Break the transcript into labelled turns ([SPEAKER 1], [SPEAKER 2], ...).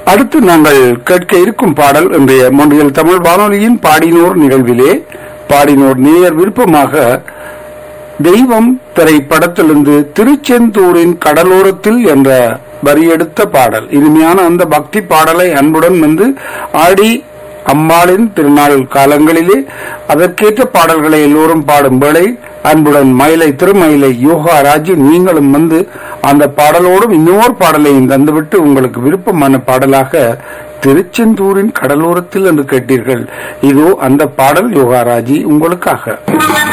[SPEAKER 1] அடுத்து நாங்கள் கேட்க இருக்கும் பாடல் இன்றைய மொழியல் தமிழ் வானொலியின் பாடினோர் நிகழ்விலே பாடினோர் நேயர் விருப்பமாக தெய்வம் திரைப்படத்திலிருந்து திருச்செந்தூரின் கடலோரத்தில் என்ற வரியெடுத்த பாடல் இனிமையான அந்த பக்தி பாடலை அன்புடன் வந்து ஆடி அம்மாளின் திருநாள் காலங்களிலே அதற்கேற்ற பாடல்களை எல்லோரும் பாடும் வேளை அன்புடன் மயிலை திருமயிலை யோகா ராஜு நீங்களும் வந்து அந்த பாடலோடும் இன்னொரு பாடலையும் தந்துவிட்டு உங்களுக்கு விருப்பமான பாடலாக திருச்செந்தூரின் கடலோரத்தில் என்று கேட்டீர்கள் இதோ அந்த பாடல் யோகாராஜி உங்களுக்காக